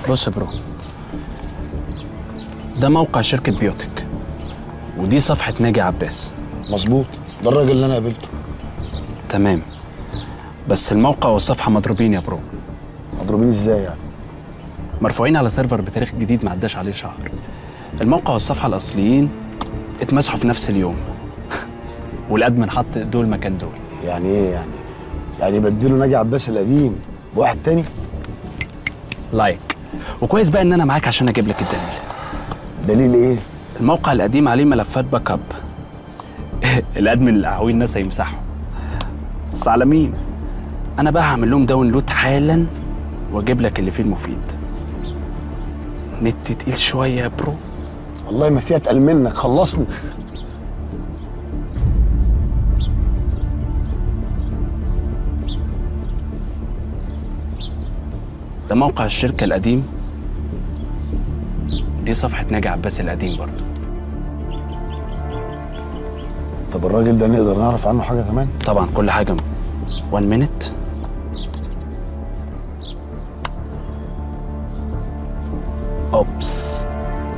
بص يا برو ده موقع شركة بيوتك ودي صفحة ناجي عباس مظبوط ده الراجل اللي انا قابلته تمام بس الموقع والصفحة مضروبين يا برو مضروبين ازاي يعني مرفوعين على سيرفر بتاريخ جديد ما عداش عليه شهر الموقع والصفحة الأصليين اتمسحوا في نفس اليوم والأدمن حط دول مكان دول يعني ايه يعني يعني بديله ناجي عباس القديم بواحد تاني لايك وكويس بقى ان انا معاك عشان اجيب لك الدليل دليل ايه الموقع القديم عليه ملفات باك اب الادمن الاعوي الناس هيمسحوا بس على مين انا بقى هعمل لهم داونلود حالا واجيب لك اللي فيه المفيد نت تقيل شويه يا برو والله ما فيها اتقل منك خلصني ده موقع الشركه القديم دي صفحه ناجي عباس القديم برضو طب الراجل ده نقدر نعرف عنه حاجه كمان طبعا كل حاجه 1 مينت اوبس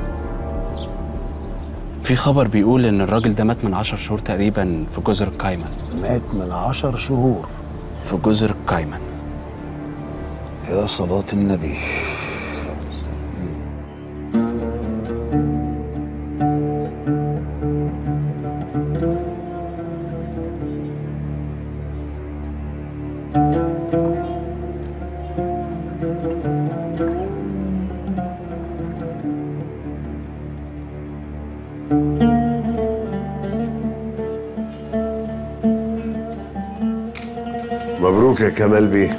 في خبر بيقول ان الراجل ده مات من عشر شهور تقريبا في جزر الكايمان مات من عشر شهور في جزر الكايمان يا صلاة النبي مبروك يا كمال بيه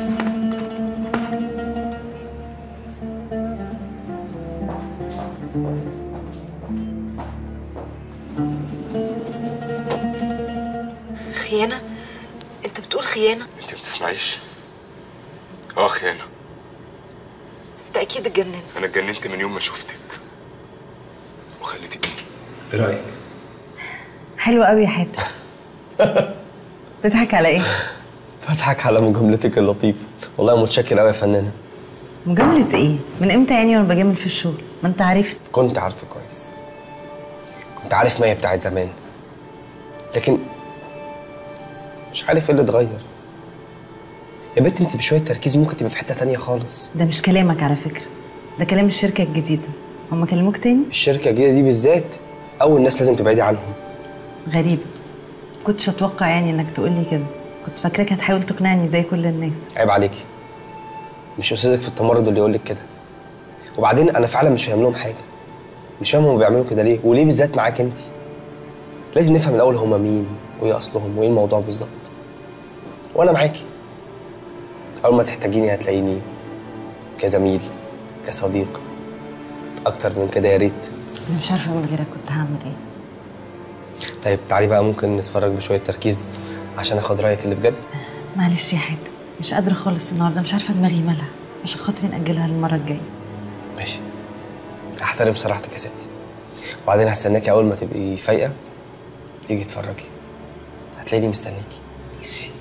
خيانة؟ أنت بتقول خيانة؟ انت ما بتسمعيش اه خيانه أنت أكيد اتجننت انا اتجننت من يوم ما شفتك وخليتي ايه رايك؟ حلو قوي يا حاتم تضحك على ايه؟ بضحك على مجاملتك اللطيفه والله متشكر قوي يا فنانه مجاملة ايه؟ من امتى يعني وانا بجامل في الشغل؟ ما انت عرفت كنت عارفه كويس كنت عارف ما هي بتاعت زمان لكن مش عارف ايه اللي اتغير يا بنت انت بشويه تركيز ممكن تبقى في حته تانية خالص ده مش كلامك على فكرة ده كلام الشركة الجديدة هما كلموك تاني؟ الشركه الجديده دي بالذات اول ناس لازم تبعدي عنهم غريبة كنتش اتوقع يعني انك تقولي كده كنت فاكراك هتحاول تقنعني زي كل الناس عيب عليكي مش استاذك في التمرد اللي يقول لك كده وبعدين انا فعلا مش فاهم لهم حاجه مش فاهم هم بيعملوا كده ليه وليه بالذات معاك انت لازم نفهم الاول هما مين وايه اصلهم وايه الموضوع بالظبط وانا معاكي اول ما تحتاجيني هتلاقيني كزميل كصديق اكتر من كده يا ريت انا مش عارفة من غيرك كنت هعمل ايه طيب تعالي بقى ممكن نتفرج بشويه تركيز عشان اخد رايك اللي بجد معلش يا حاتم مش قادرة خالص النهاردة مش عارفة دماغي مالها عشان خاطري نأجلها للمرة الجاية ماشي احترم صراحتك يا ستي وبعدين هستناكي اول ما تبقي فايقه تيجي تتفرجي هتلاقيني مستنيكي ماشي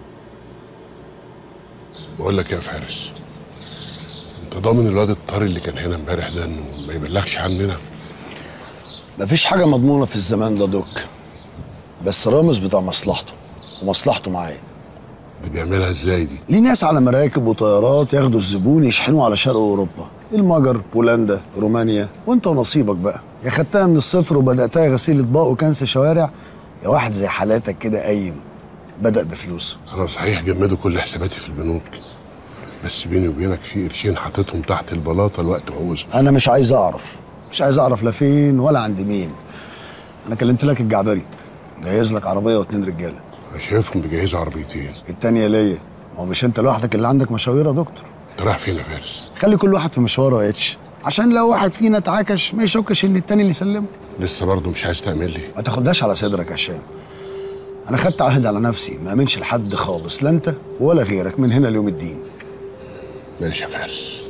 بقول لك يا فارس انت ضامن الواد الطاري اللي كان هنا امبارح ده انه ما يبلغش عننا مفيش حاجه مضمونه في الزمان ده دوك بس رامز بتاع مصلحته ومصلحته معايا دي بيعملها ازاي دي ليه ناس على مراكب وطيارات ياخدوا الزبون يشحنوا على شرق اوروبا المجر بولندا رومانيا وانت ونصيبك بقى يا خدتها من الصفر وبداتها غسيل اطباق وكنس شوارع يا واحد زي حالاتك كده قايم بدا بفلوسه انا صحيح جمدوا كل حساباتي في البنوك بس بيني وبينك في قرشين حاططهم تحت البلاطه الوقت عوزهم انا مش عايز اعرف مش عايز اعرف لا فين ولا عند مين انا كلمت لك الجعبري جهز لك عربيه واتنين رجاله انا شايفهم بيجهزوا عربيتين التانية ليا ما هو مش انت لوحدك اللي عندك مشاوير يا دكتور انت رايح فين يا فارس خلي كل واحد في مشواره يا اتش عشان لو واحد فينا اتعكش ما يشكش ان التاني اللي يسلمه لسه برضه مش عايز تعمل لي ما تاخدهاش على صدرك يا هشام انا خدت عهد على نفسي ما امنش لحد خالص لا انت ولا غيرك من هنا ليوم الدين ماشي يا فارس